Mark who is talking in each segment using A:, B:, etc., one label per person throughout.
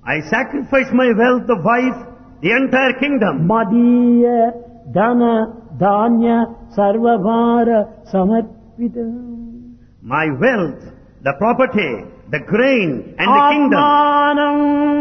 A: I sacrifice my wealth, the wife, the entire kingdom.
B: మదీయ ధన ధాన్య సర్వభార సమర్పిత
A: My wealth, the property, the grain, and the kingdom.
B: ఆత్మానం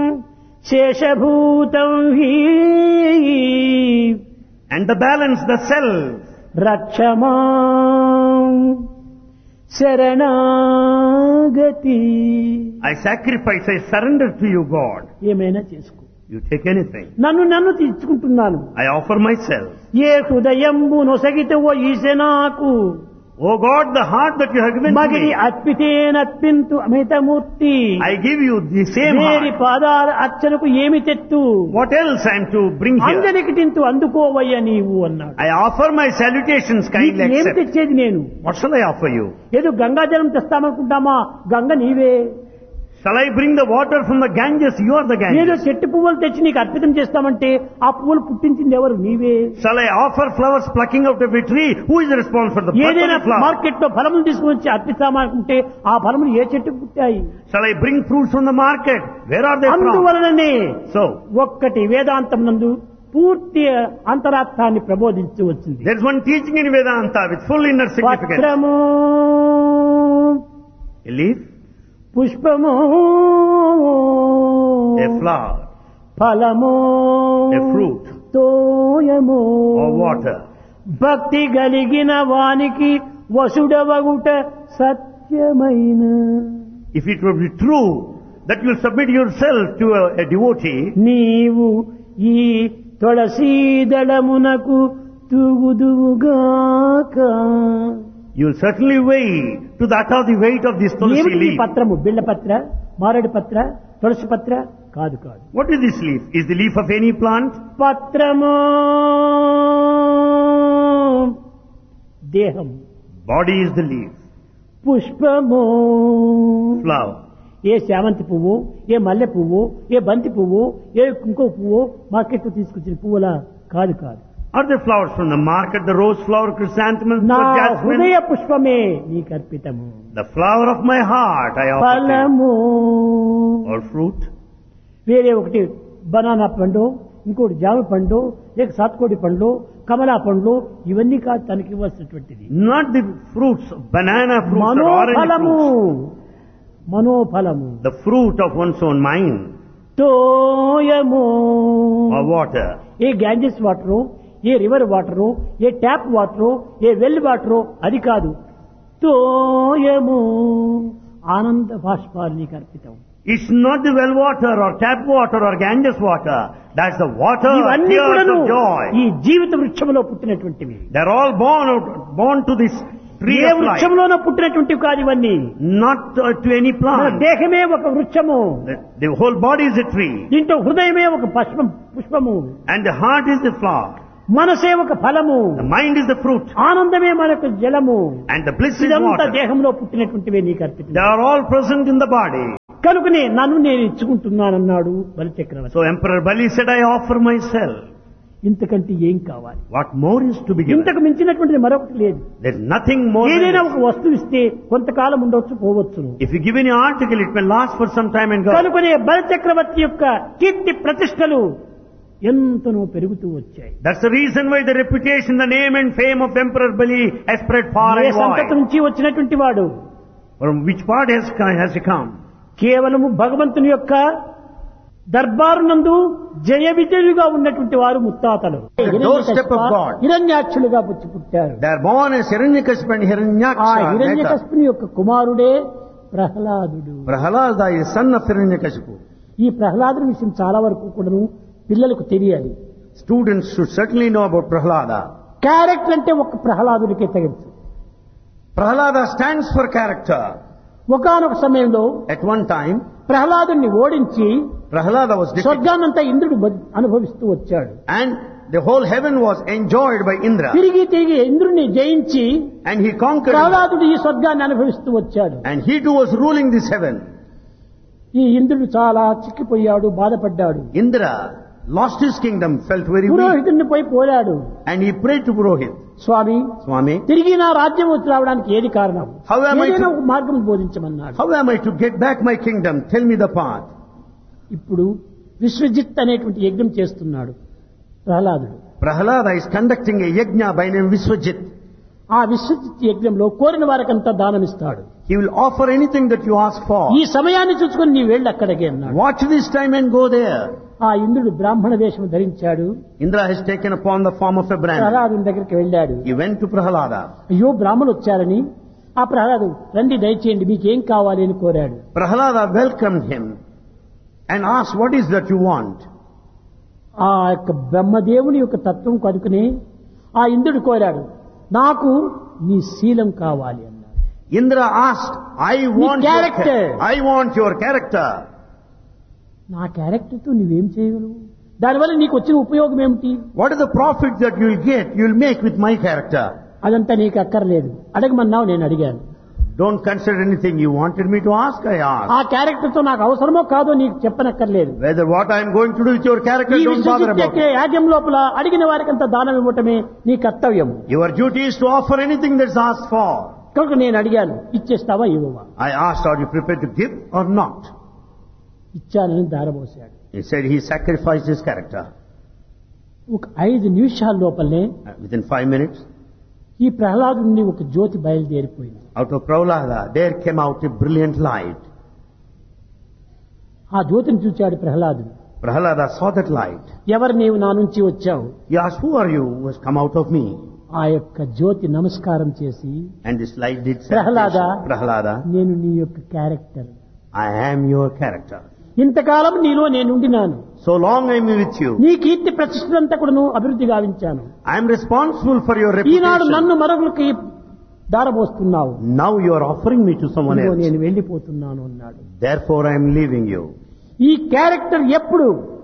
B: శేషభూతం హి
A: And the balance, the self.
B: రక్షమా శరణాగతి
A: I sacrifice, I surrender to you, God.
B: ఏమైనా చేసుకో
A: You take anything.
B: నన్ను నన్ను తీర్చుకుంటున్నాను
A: I offer myself.
B: ఏ హృదయంబు నొసగితవో ఈశ నాకు
A: Oh God, the heart that you have given to
B: మగిరి
A: me,
B: అర్పితేనర్పింతు అమితమూర్తి
A: I give you the same
B: వేరి
A: heart.
B: పాదాల అర్చనకు ఏమి తెత్తు
A: What else I am to bring here?
B: అందరికి తింటూ అందుకోవయ్య నీవు అన్నాడు
A: I offer my salutations,
B: నీకు
A: kindly
B: ఏమి
A: accept.
B: తెచ్చేది నేను
A: What shall I offer you?
B: ఏదో గంగాజలం తెస్తామనుకుంటామా గంగ నీవే
A: Shall I bring the water from the Ganges? You are the
B: ఏదో
A: Ganges.
B: చెట్టు పువ్వులు తెచ్చి నీకు అర్పితం చేస్తామంటే ఆ పువ్వులు పుట్టించింది ఎవరు నీవే
A: Shall I offer flowers plucking out of a tree? Who is responsible for the pluck of
B: ఏదైనా
A: the flower?
B: మార్కెట్ లో ఫలములు తీసుకుని వచ్చి అర్పిస్తామనుకుంటే ఆ ఫలములు ఏ చెట్టుకు పుట్టాయి
A: Shall I bring fruits from the market? Where are they from?
B: అందువలననే
A: So,
B: ఒక్కటి వేదాంతం నందు పూర్తి అంతరార్థాన్ని ప్రబోధించి వచ్చింది
A: there is one teaching in Vedanta with full inner significance.
B: పత్రము
A: A leaf,
B: పుష్పము
A: a flower,
B: ఫలము
A: a fruit,
B: తోయము
A: or water.
B: భక్తి కలిగిన వానికి వసుడవగుట సత్యమైన
A: If it were be true that you submit yourself to a, a devotee,
B: నీవు ఈ తులసీదళమునకు తూగుదువుగాక
A: you will certainly weigh to that of the weight of this tulsi
B: ఏమిటి ఈ
A: leaf.
B: పత్రము బిళ్ళ పత్ర మారేడు పత్ర తులసి పత్ర కాదు కాదు
A: What is this leaf? Is the leaf of any plant?
B: పత్రము దేహం
A: Body is the leaf.
B: పుష్పము
A: Flower.
B: ఏ శామంతి పువ్వు ఏ మల్లె పువ్వు ఏ బంతి పువ్వు ఏ ఇంకో పువ్వు మార్కెట్ తీసుకొచ్చిన పువ్వులా కాదు కాదు
A: Are the flowers from the market, the rose flower, chrysanthemum,
B: నా
A: or jasmine?
B: హృదయ పుష్పమే నీకు అర్పితము
A: The flower of my heart I offer to you.
B: ఫలము
A: Or fruit.
B: వేరే ఒకటి బనానా పండు ఇంకోటి జామ పండు లేక సాత్కోడి పండ్లు కమలా పండ్లు ఇవన్నీ కాదు తనకి ఇవ్వాల్సినటువంటిది
A: Not the fruits, banana fruits or orange
B: మనోఫలము
A: fruits.
B: మనోఫలము
A: The fruit of one's own mind
B: తోయము
A: or water.
B: ఏ గ్యాంజెస్ వాటరు ఏ రివర్ వాటరు ఏ ట్యాప్ వాటరు ఏ వెల్ వాటరు అది కాదు తోయము ఆనంద బాష్పాలు నీకు అర్పితం
A: It's not the well water or tap water or Ganges water. That's the water,
B: ఇవన్నీ
A: tears
B: కూడాను
A: of joy.
B: ఈ జీవిత వృక్షంలో పుట్టినటువంటివి
A: They're all born out, born to this tree
B: A
A: of life.
B: వృక్షంలోనో పుట్టినటువంటివి కాదు ఇవన్నీ
A: Not uh, to any
B: మన
A: plant.
B: దేహమే ఒక వృక్షము
A: The, the whole body is a tree.
B: దీంట్లో హృదయమే ఒక పుష్పం పుష్పము
A: And the heart is the flower.
B: మనసే ఒక ఫలము
A: The mind is the fruit.
B: ఆనందమే మనకు జలము
A: And the bliss is
B: ఇదంతా
A: water.
B: దేహంలో పుట్టినటువంటివే నీకు అర్పితం
A: They are all present in the body.
B: కనుకనే నన్ను నేను ఇచ్చుకుంటున్నానన్నాడు బలిచక్రవర్తి
A: So Emperor Bali said, I offer myself.
B: ఇంతకంటే ఏం కావాలి
A: What more is to be given?
B: ఇంతకు మించినటువంటిది మరొకటి లేదు
A: There's nothing more. than
B: ఏదైనా
A: this.
B: ఒక వస్తువు ఇస్తే కొంతకాలం ఉండొచ్చు పోవచ్చును
A: If you give any article, it may last for some time and go.
B: కనుకనే బలిచక్రవర్తి యొక్క కీర్తి ప్రతిష్టలు ఎంతనో పెరుగుతూ వచ్చాయి
A: That's the reason why the reputation, the name and fame of Emperor Bali has spread far
B: A
A: and
B: సంతతి
A: wide.
B: నుంచి వచ్చినటువంటి వాడు
A: From which part has, has he come?
B: కేవలము భగవంతుని యొక్క దర్బారు నందు జయ విజయులుగా ఉన్నటువంటి వారు ముత్తాతలు
A: The doorstep of God.
B: హిరణ్యాక్షులుగా పుట్టి పుట్టారు
A: They are born as Hiranyakasipu and
B: ఆ
A: Hiranyaksha. later.
B: హిరణ్యకశిపుని యొక్క కుమారుడే ప్రహ్లాదుడు
A: Prahalada is son of Hiranyakasipu.
B: ఈ ప్రహ్లాదుని విషయం చాలా వరకు కూడాను పిల్లలకు తెలియాలి
A: Students should certainly know about Prahalada.
B: Character అంటే ఒక ప్రహ్లాదుడికే తగచ్చు
A: Prahalada stands for character.
B: ఒకనొక సమయంలో
A: At one time,
B: ప్రహ్లాదుని ఓడించి
A: Prahalada was defeated
B: స్వర్గాన్నంతా ఇంద్రుడు బ- అనుభవిస్తూ వచ్చాడు
A: and the whole heaven was enjoyed by Indra.
B: తిరిగి తిరిగి ఇంద్రుడిని జయించి
A: And he conquered
B: ప్రహ్లాదుడు ఈ స్వర్గాన్ని అనుభవిస్తూ వచ్చాడు
A: and he too was ruling this heaven.
B: ఈ ఇంద్రుడు చాలా చిక్కిపోయాడు బాధపడ్డాడు
A: Indra lost his kingdom, felt very weak
B: పురోహితుడిని పోయి పోరాడు
A: and he prayed to Purohit.
B: Swamy
A: Swami,
B: తిరిగి నా రాజ్యం వచ్చి రావడానికి ఏది కారణం
A: How am I
B: ఏదైనా
A: to-
B: ఒక మార్గం బోధించమన్నాడు
A: how am I to get back my kingdom? Tell me the path.
B: ఇప్పుడు విశ్వజిత్ అనేటువంటి యజ్ఞం చేస్తున్నాడు ప్రహ్లాదుడు
A: Prahlada is conducting a yajna by name Viswajit.
B: ఆ విశ్వజిత్ యజ్ఞంలో కోరిన వారికంతా దానం ఇస్తాడు
A: He will offer anything that you ask for.
B: ఈ సమయాన్ని చూసుకొని నీ వెళ్ళి అక్కడికి అన్నాడు
A: Watch this time and go there.
B: ఆ ఇంద్రుడు బ్రాహ్మణ వేషం ధరించాడు
A: Indra has taken upon the form of a brahmin.
B: ప్రహ్లాదుని దగ్గరికి వెళ్ళాడు
A: He went to Prahlada.
B: అయ్యో బ్రాహ్మణులు వచ్చారని ఆ ప్రహ్లాదు రండి దయచేయండి మీకేం కావాలి అని కోరాడు
A: Prahlada welcomed him and asked, what is that you want?
B: ఆ యొక్క బ్రహ్మదేవుని యొక్క తత్వం కనుకుని ఆ ఇంద్రుడు కోరాడు నాకు నీ శీలం కావాలి అన్నాడు
A: Indra asked, I want your
B: character.
A: cha- I want your character.
B: నా క్యారెక్టర్తో నువ్వేం చేయగలవు దానివల్ల నీకు వచ్చిన ఉపయోగం ఏమిటి
A: What is the profit that you will get, you will make with my character?
B: అదంతా నీకు అక్కర్లేదు అడగమన్నావు నేను అడిగాను
A: Don't consider anything you wanted me to ask, I asked.
B: ఆ క్యారెక్టర్తో నాకు అవసరమో కాదో నీకు చెప్పనక్కర్లేదు
A: Whether what I am going to do with your character,
B: ఈ
A: don't bother
B: విశ్వజిత్
A: about
B: యొక్క
A: it.
B: యాజ్యం లోపల అడిగిన వారికంత దానం ఇవ్వటమే నీ కర్తవ్యం
A: Your duty is to offer anything that's asked for.
B: కనుక నేను అడిగాను ఇచ్చేస్తావా ఇవ్వవా
A: I asked, are you prepared to give or not?
B: ఇచ్చానని దారబోసాడు
A: He said he sacrificed his character.
B: ఒక ఐదు నిమిషాల లోపలనే
A: Uh, Within five minutes,
B: ఈ ప్రహ్లాదుని ఒక జ్యోతి బయలుదేరిపోయింది
A: out of Prahlada, there came out a brilliant light.
B: ఆ జ్యోతిని చూచాడు ప్రహ్లాదుడు
A: Prahlada saw that light.
B: ఎవరు నీవు నా నుంచి వచ్చావు
A: He asked, who are you who has come out of me?
B: ఆ యొక్క జ్యోతి నమస్కారం చేసి
A: And this light did say,
B: Prahlada.
A: Prahlada,
B: నేను నీ యొక్క character
A: I am your character.
B: ఇంతకాలం నీలో నేనుండినాను
A: So long I am with you.
B: నీ కీర్తి ప్రతిష్టంతా కూడా నువ్వు అభివృద్ధి గావించాను
A: I am responsible for your
B: Eenadu
A: reputation.
B: నన్ను మరొకరికి దారబోస్తున్నావు
A: Now you are offering me to someone
B: ఇదిగో
A: else.
B: నేను వెళ్ళిపోతున్నాను అన్నాడు
A: Therefore I am leaving you.
B: ఈ క్యారెక్టర్ ఎప్పుడు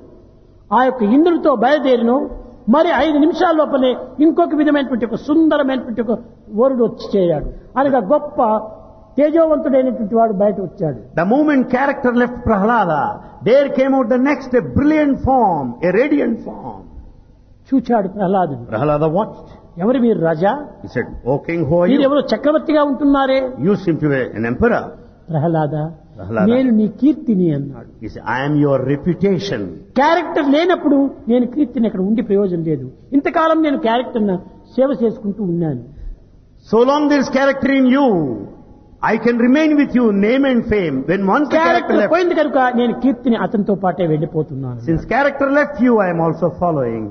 B: ఆ యొక్క ఇంద్రుడితో బయలుదేరినో మరి ఐదు నిమిషాల లోపలే ఇంకొక విధమైనటువంటి ఒక సుందరమైనటువంటి ఒక వరుడు వచ్చి చేరాడు అనగా గొప్ప తేజోవంతుడైనటువంటి వాడు బయట వచ్చాడు
A: The moment character left Prahlada, there came out the next a brilliant form, a radiant form.
B: చూచాడు ప్రహ్లాదుడు
A: Prahlada watched.
B: ఎవరు మీరు రాజా
A: He said, O king, who are
B: మీరు
A: you?
B: ఎవరు చక్రవర్తిగా ఉంటున్నారే
A: You seem to be an emperor.
B: Prahlada
A: Prahlada.
B: నేను నీ కీర్తిని అన్నాడు
A: He said, I am your reputation.
B: Character లేనప్పుడు నేను కీర్తిని అక్కడ ఉండి ప్రయోజనం లేదు ఇంతకాలం నేను క్యారెక్టర్ సేవ చేసుకుంటూ ఉన్నాను
A: So long there is character in you, I can remain with you, name and fame. When once the character
B: character
A: left,
B: పోయింది కనుక నేను కీర్తిని అతనితో పాటే వెళ్ళిపోతున్నాను
A: since character left you, I am also following.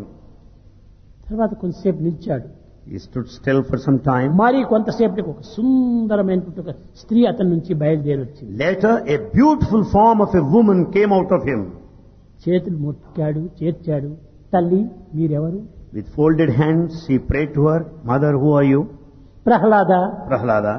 B: తర్వాత కొంతసేపు నిలిచాడు
A: He stood still for some time.
B: మరి కొంతసేపటికి ఒక సుందరమైనటువంటి ఒక స్త్రీ అతని నుంచి బయలుదేరి వచ్చింది
A: Later, a beautiful form of a woman came out of him.
B: చేతులు మొక్కాడు చేర్చాడు తల్లి మీరెవరు
A: With folded hands, he prayed to her, Mother, who are you?
B: Prahlada
A: Prahlada.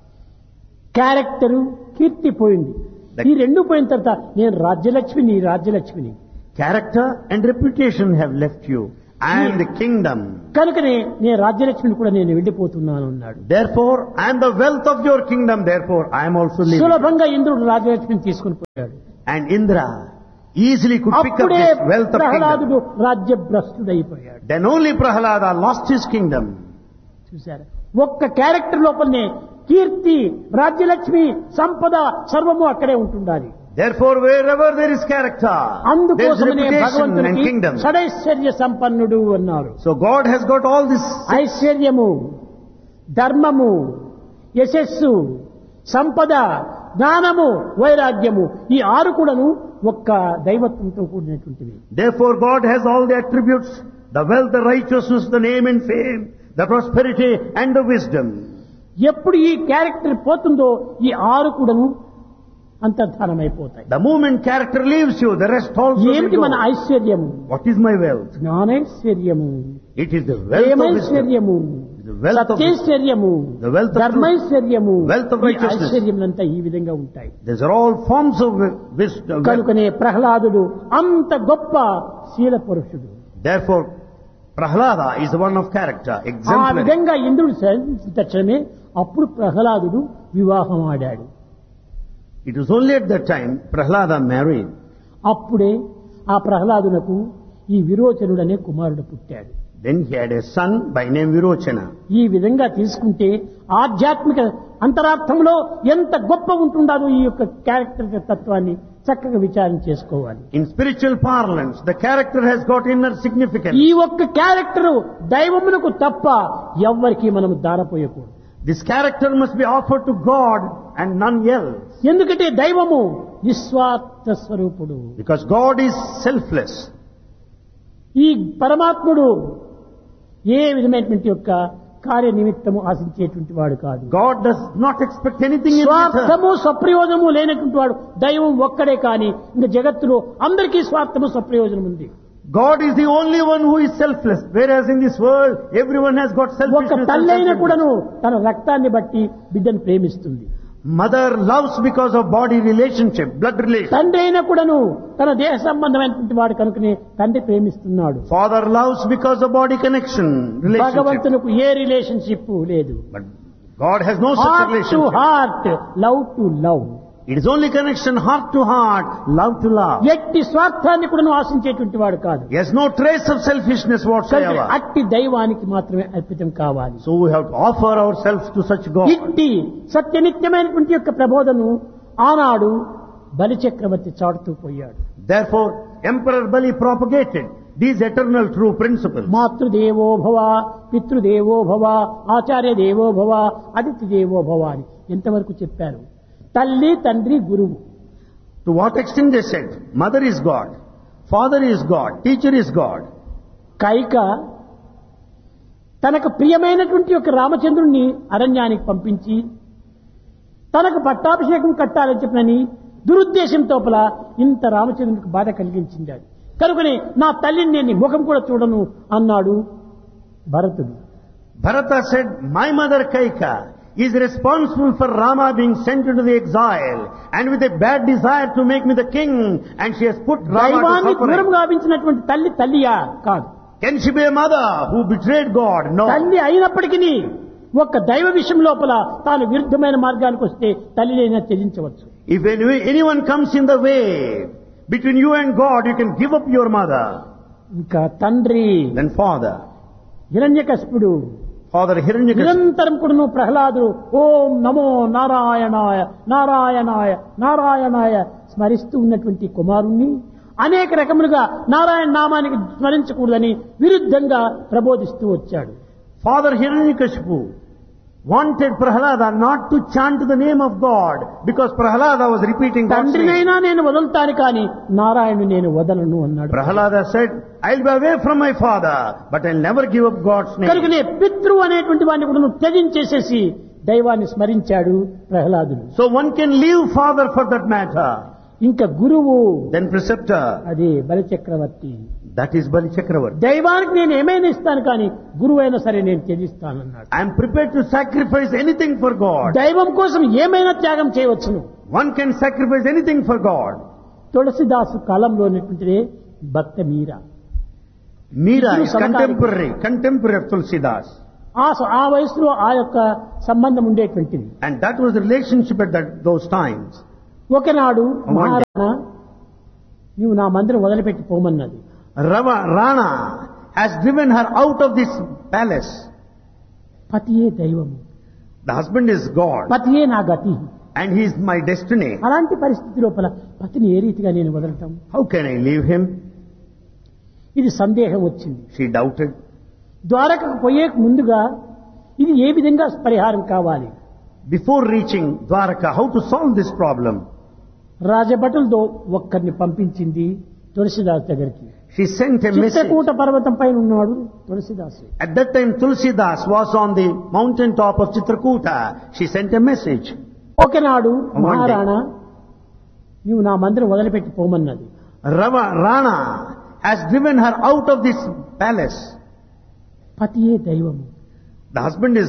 B: Character కీర్తి పోయింది ఈ రెండు పోయిన తర్వాత నేను రాజ్యలక్ష్మిని రాజ్యలక్ష్మిని
A: Character and reputation have left you. I am the kingdom.
B: కనుకనే నేను రాజ్యలక్ష్మిని కూడా నేను వెళ్ళిపోతున్నాను అన్నాడు
A: Therefore, I am the wealth of your kingdom. Therefore, I am also leaving.
B: సులభంగా ఇంద్రుడు రాజ్యలక్ష్మిని తీసుకుని పోయాడు
A: And Indra easily could pick up
B: అప్పుడే
A: this wealth of kingdom.
B: ప్రహ్లాదుడు రాజ్యభ్రష్టుడైపోయాడు
A: Then only Prahlada lost his kingdom.
B: చూశారు ఒక్క క్యారెక్టర్ లోపలనే కీర్తి రాజ్యలక్ష్మి సంపద సర్వము అక్కడే ఉంటుండాలి
A: Therefore, wherever there is character, there is
B: అందుకోసమనే
A: reputation and
B: భగవంతునికి
A: kingdom.
B: షడైశ్వర్య సంపన్నుడు అన్నారు
A: So God has got all this.
B: ఐశ్వర్యము ధర్మము యశస్సు సంపద జ్ఞానము వైరాగ్యము ఈ ఆరు కూడాను ఒక్క దైవత్వంతో కూడినటువంటివి
A: Therefore, God has all the attributes, the wealth, the righteousness, the name and fame, the prosperity and the wisdom.
B: ఎప్పుడు ఈ క్యారెక్టర్ పోతుందో ఈ ఆరు కూడాను అంతర్ధానమైపోతాయి
A: The moment character leaves you, the rest also will
B: ఏమిటి మన
A: go.
B: ఐశ్వర్యము
A: What is my wealth?
B: జ్ఞానైశ్వర్యము
A: It is the wealth of wisdom.
B: ప్రేమైశ్వర్యము
A: The wealth of wisdom.
B: సత్యైశ్వర్యము
A: The wealth of truth.
B: ధర్మైశ్వర్యము
A: Wealth of
B: ఈ
A: righteousness.
B: ఐశ్వర్యములంతా ఈ విధంగా ఉంటాయి
A: These are all forms of wi- wisdom. wealth.
B: కనుకనే ప్రహ్లాదుడు అంత గొప్ప శీల పురుషుడు
A: Therefore, Prahlada is the one of character,
B: ఆ
A: exemplary.
B: విధంగా ఇంద్రుడు శాంతించిన తక్షణమే అప్పుడు ప్రహ్లాదుడు వివాహం ఆడాడు
A: It was only at that time Prahlada married.
B: అప్పుడే ఆ ప్రహ్లాదునకు ఈ విరోచనుడనే కుమారుడు పుట్టాడు
A: Then he had a son by name Virochana.
B: ఈ విధంగా తీసుకుంటే ఆధ్యాత్మిక అంతరార్థంలో ఎంత గొప్ప ఉంటుందో ఈ యొక్క క్యారెక్టర్ తత్వాన్ని చక్కగా విచారణ చేసుకోవాలి
A: In spiritual parlance, the character has got inner significance.
B: ఈ ఒక్క క్యారెక్టరు దైవమునకు తప్ప ఎవ్వరికి మనం దారపోయకూడదు
A: This character must be offered to God and none else.
B: ఎందుకంటే దైవము నిస్వార్థ స్వరూపుడు
A: Because God is selfless.
B: ఈ పరమాత్ముడు ఏ విధమైనటువంటి యొక్క కార్యనిమిత్తము ఆశించేటువంటి వాడు కాదు
A: God does not expect anything in return.
B: స్వార్థము స్వప్రయోజనము లేనటువంటి వాడు దైవం ఒక్కడే కాని ఇంకా జగత్తులో అందరికీ స్వార్థము స్వప్రయోజనం ఉంది
A: God is the only one who is selfless. Whereas in this world, everyone has got
B: ఒక్క
A: selfishness. and
B: తల్లైన
A: selfishness.
B: కూడాను తన రక్తాన్ని బట్టి బిడ్డను ప్రేమిస్తుంది
A: Mother loves because of body relationship, blood relation.
B: తండ్రి అయినా కూడాను తన దేహ సంబంధమైనటువంటి వాడు కనుకనే తండ్రి ప్రేమిస్తున్నాడు
A: Father loves because of body connection, relationship.
B: భగవంతునికి ఏ రిలేషన్షిప్ లేదు
A: But God has no such
B: heart to
A: relationship.
B: Heart love to love
A: It is only connection heart to heart, love to love.
B: ఎట్టి స్వార్థాన్ని కూడా ఆశించేటువంటి వాడు కాదు
A: He has no trace of selfishness
B: కనుక
A: whatsoever.
B: అట్టి దైవానికి మాత్రమే అర్పితం కావాలి
A: So we have to offer ourselves to such God.
B: ఇట్టి సత్యనిత్యమైనటువంటి యొక్క ప్రబోధను ఆనాడు బలిచక్రవర్తి చాటుతూ పోయాడు
A: Therefore, Emperor Bali propagated these eternal true principles.
B: మాతృదేవో భవ పితృదేవో భవ ఆచార్య దేవో భవ అతిథి దేవో భవ అని ఎంతవరకు చెప్పారు తల్లి తండ్రి గురువు
A: To what extent they said, mother is God, father is God, teacher is God.
B: Kaika తనకు ప్రియమైనటువంటి యొక్క రామచంద్రుణ్ణి అరణ్యానికి పంపించి తనకు పట్టాభిషేకం కట్టాలని చెప్పినని దురుద్దేశంతోపల ఇంత రామచంద్రునికి బాధ కలిగించింది అది కనుకనే నా తల్లిని నేను నీ ముఖం కూడా చూడను అన్నాడు భరతుడు
A: Bharata said, my mother Kaika is responsible for Rama being sent into the exile and with a bad desire to make me the king and she has put Rama
B: దైవాన్ని
A: to
B: దూరం
A: suffering.
B: గావించినటువంటి తల్లి తల్లియా కాదు
A: Can she be a mother who betrayed God? No.
B: తల్లి అయినప్పటికీ ఒక్క దైవ విషయం లోపల తాను విరుద్ధమైన మార్గానికి వస్తే తల్లినైనా త్యజించవచ్చు
A: If any- anyone comes in the way between you and God, you can give up your mother.
B: ఇంకా తండ్రి
A: Then father.
B: హిరణ్యకశిపుడు
A: Father Hiranyakashipu.
B: నిరంతరం కూడాను ప్రహ్లాదుడు ఓం నమో నారాయణాయ నారాయణాయ నారాయణాయ స్మరిస్తూ ఉన్నటువంటి కుమారుణ్ణి అనేక రకములుగా నారాయణ నామానికి స్మరించకూడదని విరుద్ధంగా ప్రబోధిస్తూ వచ్చాడు
A: Father Hiranyakashipu wanted Prahlada not to chant the name of God because Prahlada was repeating God's name.
B: తండ్రినైనా నేను వదులుతాను కానీ నారాయణుని నేను వదలను అన్నాడు
A: Prahlada said, I'll be away from my father, but I'll never give up God's name.
B: కనుకనే పితృ అనేటువంటి వాడిని కూడా నువ్వు త్యజించేసేసి దైవాన్ని స్మరించాడు ప్రహ్లాదుడు
A: So one can leave father for that matter.
B: ఇంకా గురువు
A: Then preceptor,
B: అది బలిచక్రవర్తి
A: that is Bali Chakravarti.
B: దైవానికి నేను ఏమైనా ఇస్తాను కానీ గురువు అయినా సరే నేను త్యజిస్తానన్నాడు
A: I am prepared to sacrifice anything for God.
B: దైవం కోసం ఏమైనా త్యాగం చేయవచ్చును
A: One can sacrifice anything for God.
B: తులసిదాసు కాలంలో ఉన్నటువంటిదే భక్త మీరా
A: Meera
B: Idru
A: is
B: samakaliko.
A: contemporary, contemporary of Tulsidas.
B: ఆ స- ఆ వయసులో ఆ యొక్క సంబంధం ఉండేటువంటిది
A: And that was the relationship at that, those times.
B: ఒకనాడు
A: One day.
B: మహారాణా నీవు నా మందిరం వదిలిపెట్టి పోమన్నది
A: Rava, Rana has driven her out of this palace.
B: పతియే దైవము
A: The husband is God
B: పతియే నా గతి
A: and he is my destiny.
B: అలాంటి పరిస్థితి లోపల పతిని ఏ రీతిగా నేను వదలటం
A: How can I leave him?
B: ఇది సందేహం వచ్చింది
A: She doubted.
B: ద్వారకకు పోయే ముందుగా ఇది ఏ విధంగా పరిహారం కావాలి
A: Before reaching Dwaraka, how to solve this problem?
B: రాజభటులతో ఒక్కరిని పంపించింది తులసిదాస్ దగ్గరికి
A: She sent a message.
B: Chitrakoot పర్వతం పైన ఉన్నాడు తులసిదాసు
A: At that time, Tulsidas was on the mountain top of Chitrakuta. She sent a message.
B: ఒకనాడు
A: day.
B: మహారాణా నీవు నా మందిరం వదిలిపెట్టి పోమన్నది
A: Rava, Rana has driven her out of this palace.
B: పతియే దైవము
A: The husband is